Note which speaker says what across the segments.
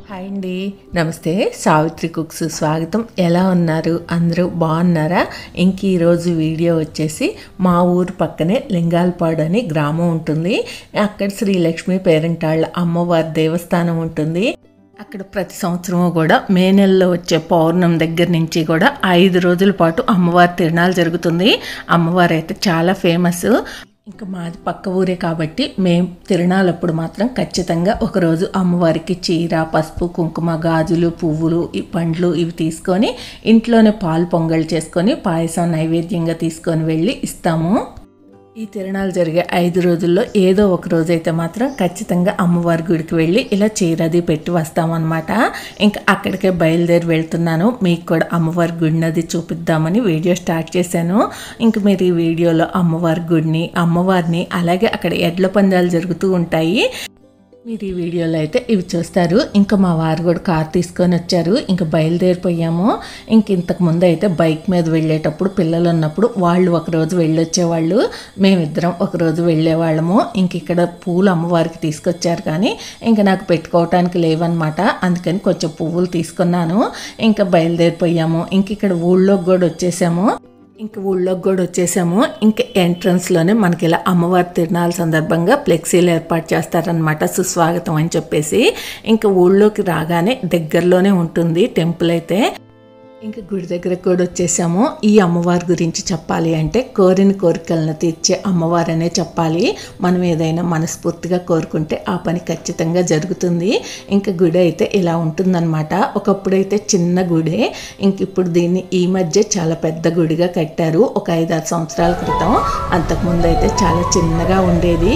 Speaker 1: hi అండి నమస్తే Savitri cooks స్వాగతం ఎలా ఉన్నారు అందరూ బాగున్నారా ఇంక ఈరోజు వీడియో వచ్చేసి మా ఊరు పక్కనే లింగాలపాడు అని గ్రామం ఉంటుంది అక్కడ శ్రీలక్ష్మి పేరెంటాళ్ళ అమ్మవారి దేవస్థానం ఉంటుంది అక్కడ ప్రతి సంవత్సరం కూడా మే నెలలో వచ్చే పౌర్ణం దగ్గర నుంచి కూడా ఐదు రోజుల పాటు అమ్మవారి తిరణాలు జరుగుతుంది అమ్మవారు అయితే చాలా ఫేమస్ ఇంకా మాది పక్క ఊరే కాబట్టి మేము తిరణాలప్పుడు మాత్రం ఖచ్చితంగా ఒకరోజు అమ్మవారికి చీర పసుపు కుంకుమ గాజులు పువ్వులు ఈ పండ్లు ఇవి తీసుకొని ఇంట్లోనే పాలు పొంగల్ చేసుకొని పాయసం నైవేద్యంగా తీసుకొని వెళ్ళి ఇస్తాము ఈ తిరణాలు జరిగే ఐదు రోజుల్లో ఏదో ఒక రోజు అయితే మాత్రం ఖచ్చితంగా అమ్మవారి గుడికి వెళ్ళి ఇలా చీరది పెట్టి వస్తామన్నమాట ఇంకా అక్కడికే బయలుదేరి వెళ్తున్నాను మీకు కూడా అమ్మవారి గుడిని అది చూపిద్దామని వీడియో స్టార్ట్ చేశాను ఇంక మీరు ఈ వీడియోలో అమ్మవారి గుడిని అమ్మవారిని అలాగే అక్కడ ఎడ్ల పందాలు జరుగుతూ ఉంటాయి మీరు ఈ వీడియోలో అయితే ఇవి చూస్తారు ఇంకా మా వారు కూడా కార్ తీసుకొని వచ్చారు ఇంకా బయలుదేరిపోయాము ఇంక ఇంతకు ముందు అయితే బైక్ మీద వెళ్ళేటప్పుడు పిల్లలు ఉన్నప్పుడు వాళ్ళు ఒకరోజు వెళ్ళొచ్చేవాళ్ళు మేమిద్దరం ఒకరోజు వెళ్ళేవాళ్ళము ఇంక ఇక్కడ పూలు అమ్మవారికి తీసుకొచ్చారు కానీ ఇంకా నాకు పెట్టుకోవటానికి లేవన్నమాట అందుకని కొంచెం పువ్వులు తీసుకున్నాను ఇంకా బయలుదేరిపోయాము ఇంక ఇక్కడ ఊళ్ళోకి కూడా వచ్చేసాము ఇంక ఊళ్ళోకి కూడా వచ్చేసాము ఇంకా ఎంట్రన్స్లోనే మనకి ఇలా అమ్మవారి తిరునాళ్ళ సందర్భంగా ఫ్లెక్సీలు ఏర్పాటు చేస్తారనమాట సుస్వాగతం అని చెప్పేసి ఇంకా ఊళ్ళోకి రాగానే దగ్గరలోనే ఉంటుంది టెంపుల్ అయితే ఇంకా గుడి దగ్గర కూడా వచ్చేసాము ఈ అమ్మవారి గురించి చెప్పాలి అంటే కోరిన కోరికలను తీర్చే అమ్మవారనే చెప్పాలి మనం ఏదైనా మనస్ఫూర్తిగా కోరుకుంటే ఆ పని ఖచ్చితంగా జరుగుతుంది ఇంకా గుడి అయితే ఇలా ఉంటుందన్నమాట ఒకప్పుడైతే చిన్న గుడే ఇంక ఇప్పుడు దీన్ని ఈ మధ్య చాలా పెద్ద గుడిగా కట్టారు ఒక ఐదారు సంవత్సరాల క్రితం అంతకుముందు అయితే చాలా చిన్నగా ఉండేది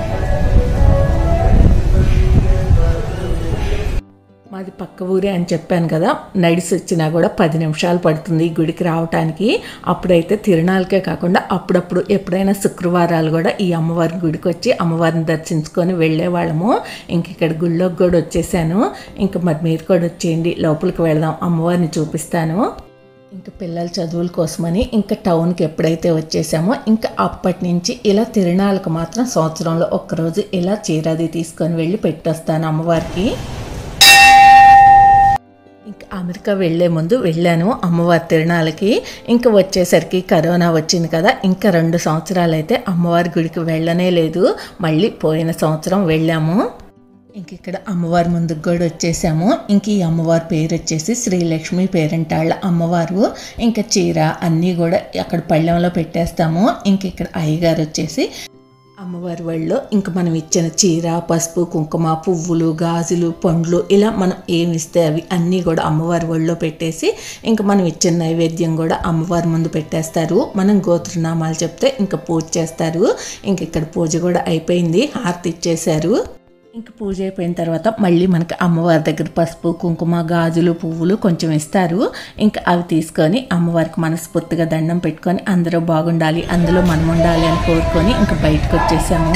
Speaker 1: మాది పక్క ఊరే అని చెప్పాను కదా నడిసి వచ్చినా కూడా పది నిమిషాలు పడుతుంది ఈ గుడికి రావటానికి అప్పుడైతే తిరునాళ్ళకే కాకుండా అప్పుడప్పుడు ఎప్పుడైనా శుక్రవారాలు కూడా ఈ అమ్మవారి గుడికి వచ్చి అమ్మవారిని దర్శించుకొని వెళ్ళేవాళ్ళము ఇంక ఇక్కడ గుళ్ళోకి కూడా వచ్చేసాను ఇంక మరి మీరు కూడా వచ్చేయండి లోపలికి వెళదాం అమ్మవారిని చూపిస్తాను ఇంకా పిల్లల చదువుల కోసమని ఇంకా టౌన్కి ఎప్పుడైతే వచ్చేసామో ఇంకా అప్పటి నుంచి ఇలా తిరునాళ్ళకు మాత్రం సంవత్సరంలో ఒక్కరోజు ఇలా చీరది తీసుకొని వెళ్ళి పెట్టొస్తాను అమ్మవారికి ఇంకా అమెరికా వెళ్ళే ముందు వెళ్ళాను అమ్మవారి తిరణాలకి ఇంకా వచ్చేసరికి కరోనా వచ్చింది కదా ఇంకా రెండు సంవత్సరాలు అయితే అమ్మవారి గుడికి వెళ్ళనే లేదు మళ్ళీ పోయిన సంవత్సరం వెళ్ళాము ఇంక ఇక్కడ అమ్మవారి ముందుకు కూడా వచ్చేసాము ఇంక ఈ అమ్మవారి పేరు వచ్చేసి శ్రీలక్ష్మి పేరంటాళ్ళ అమ్మవారు ఇంకా చీర అన్నీ కూడా అక్కడ పళ్ళెంలో పెట్టేస్తాము ఇంక ఇక్కడ అయ్యగారు వచ్చేసి అమ్మవారి వాళ్ళలో ఇంక మనం ఇచ్చిన చీర పసుపు కుంకుమ పువ్వులు గాజులు పండ్లు ఇలా మనం ఏమి ఇస్తే అవి అన్నీ కూడా అమ్మవారి ఒళ్ళో పెట్టేసి ఇంకా మనం ఇచ్చిన నైవేద్యం కూడా అమ్మవారి ముందు పెట్టేస్తారు మనం గోత్రనామాలు చెప్తే ఇంకా పూజ చేస్తారు ఇంక ఇక్కడ పూజ కూడా అయిపోయింది హారతి ఇచ్చేశారు ఇంక పూజ అయిపోయిన తర్వాత మళ్ళీ మనకి అమ్మవారి దగ్గర పసుపు కుంకుమ గాజులు పువ్వులు కొంచెం ఇస్తారు ఇంకా అవి తీసుకొని అమ్మవారికి మనస్ఫూర్తిగా దండం పెట్టుకొని అందరూ బాగుండాలి అందులో మనం ఉండాలి అని కోరుకొని ఇంకా బయటకు వచ్చేసాము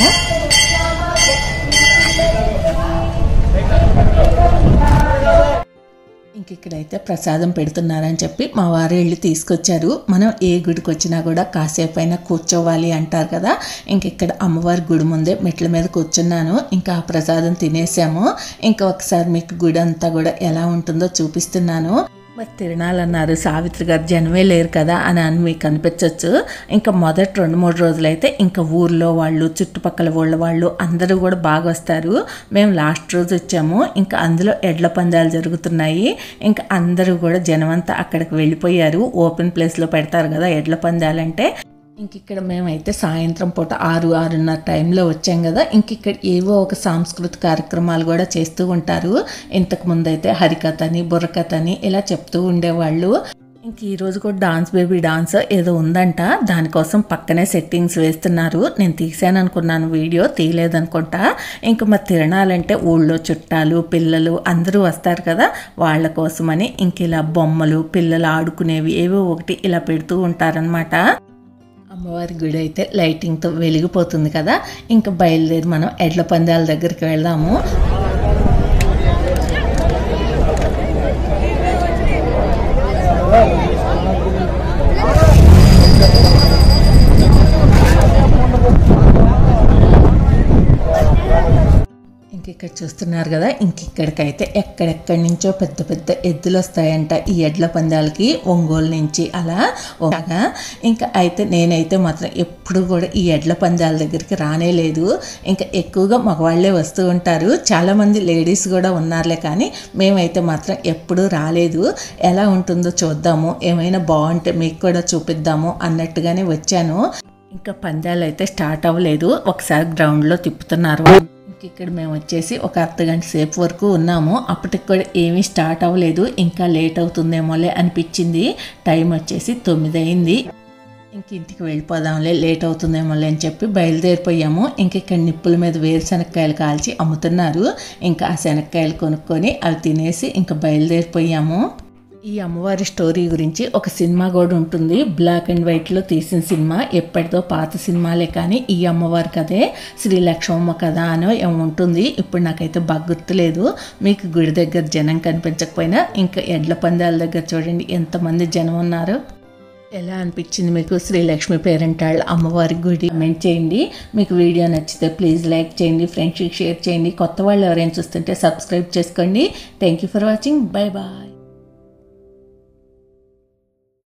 Speaker 1: ఇంక ఇక్కడైతే ప్రసాదం పెడుతున్నారని చెప్పి మా వారు వెళ్ళి తీసుకొచ్చారు మనం ఏ గుడికి వచ్చినా కూడా కాసేపు అయినా కూర్చోవాలి అంటారు కదా ఇంక ఇక్కడ అమ్మవారి గుడి ముందే మెట్ల మీద కూర్చున్నాను ఇంకా ఆ ప్రసాదం తినేసాము ఇంకా ఒకసారి మీకు గుడి అంతా కూడా ఎలా ఉంటుందో చూపిస్తున్నాను మరి తిరణాలన్నారు సావిత్రి గారు జనమే లేరు కదా అని అని మీకు అనిపించవచ్చు ఇంకా మొదటి రెండు మూడు రోజులైతే ఇంకా ఊర్లో వాళ్ళు చుట్టుపక్కల ఊళ్ళ వాళ్ళు అందరూ కూడా బాగా వస్తారు మేము లాస్ట్ రోజు వచ్చాము ఇంకా అందులో ఎడ్ల పందాలు జరుగుతున్నాయి ఇంకా అందరూ కూడా జనమంతా అక్కడికి వెళ్ళిపోయారు ఓపెన్ ప్లేస్లో పెడతారు కదా ఎడ్ల పందాలంటే ఇంక ఇక్కడ మేమైతే సాయంత్రం పూట ఆరు ఆరున్నర టైంలో వచ్చాం కదా ఇంక ఇక్కడ ఏవో ఒక సాంస్కృతిక కార్యక్రమాలు కూడా చేస్తూ ఉంటారు ఇంతకు ముందు అయితే హరికథ అని బుర్రకథ అని ఇలా చెప్తూ ఉండేవాళ్ళు ఇంక ఈ రోజు కూడా డాన్స్ బేబీ డాన్స్ ఏదో ఉందంట దానికోసం పక్కనే సెట్టింగ్స్ వేస్తున్నారు నేను తీసాను అనుకున్నాను వీడియో తీయలేదనుకుంటా ఇంకా మరి తిరణాలంటే ఊళ్ళో చుట్టాలు పిల్లలు అందరూ వస్తారు కదా వాళ్ళ కోసమని ఇంక ఇలా బొమ్మలు పిల్లలు ఆడుకునేవి ఏవో ఒకటి ఇలా పెడుతూ ఉంటారనమాట అమ్మవారి గుడి అయితే లైటింగ్తో వెలిగిపోతుంది కదా ఇంకా బయలుదేరి మనం ఎడ్ల పందాల దగ్గరికి వెళ్దాము ఇంక ఇంక ఇక్కడ చూస్తున్నారు కదా ఇంక ఇక్కడికైతే ఎక్కడెక్కడి నుంచో పెద్ద పెద్ద ఎద్దులు వస్తాయంట ఈ ఎడ్ల పందాలకి ఒంగోలు నుంచి అలా ఒకగా ఇంకా అయితే నేనైతే మాత్రం ఎప్పుడు కూడా ఈ ఎడ్ల పందాల దగ్గరికి రానే లేదు ఇంకా ఎక్కువగా మగవాళ్ళే వస్తూ ఉంటారు చాలామంది లేడీస్ కూడా ఉన్నారులే కానీ మేమైతే మాత్రం ఎప్పుడూ రాలేదు ఎలా ఉంటుందో చూద్దాము ఏమైనా బాగుంటే మీకు కూడా చూపిద్దాము అన్నట్టుగానే వచ్చాను ఇంకా పందాలు అయితే స్టార్ట్ అవ్వలేదు ఒకసారి గ్రౌండ్లో తిప్పుతున్నారు ఇంక ఇక్కడ మేము వచ్చేసి ఒక అర్ధ గంట సేపు వరకు ఉన్నాము అప్పటికి కూడా ఏమీ స్టార్ట్ అవ్వలేదు ఇంకా లేట్ అవుతుందేమోలే అనిపించింది టైం వచ్చేసి తొమ్మిది అయింది ఇంక ఇంటికి వెళ్ళిపోదాంలే లేట్ అవుతుందేమోలే అని చెప్పి బయలుదేరిపోయాము ఇంక ఇక్కడ నిప్పుల మీద వేరుశనక్కాయలు కాల్చి అమ్ముతున్నారు ఇంకా ఆ శనక్కాయలు కొనుక్కొని అవి తినేసి ఇంకా బయలుదేరిపోయాము ఈ అమ్మవారి స్టోరీ గురించి ఒక సినిమా కూడా ఉంటుంది బ్లాక్ అండ్ వైట్లో తీసిన సినిమా ఎప్పటిదో పాత సినిమాలే కానీ ఈ అమ్మవారి కథే శ్రీ లక్ష్మమ్మ కథ అనో ఏమో ఉంటుంది ఇప్పుడు నాకైతే బాగా గుర్తులేదు మీకు గుడి దగ్గర జనం కనిపించకపోయినా ఇంకా ఎడ్ల పందాల దగ్గర చూడండి ఎంతమంది జనం ఉన్నారు ఎలా అనిపించింది మీకు శ్రీలక్ష్మి పేరెంటాళ్ళ అమ్మవారి గుడి కమెంట్ చేయండి మీకు వీడియో నచ్చితే ప్లీజ్ లైక్ చేయండి ఫ్రెండ్స్కి షేర్ చేయండి కొత్త వాళ్ళు ఎవరైనా చూస్తుంటే సబ్స్క్రైబ్ చేసుకోండి thank you for watching bye bye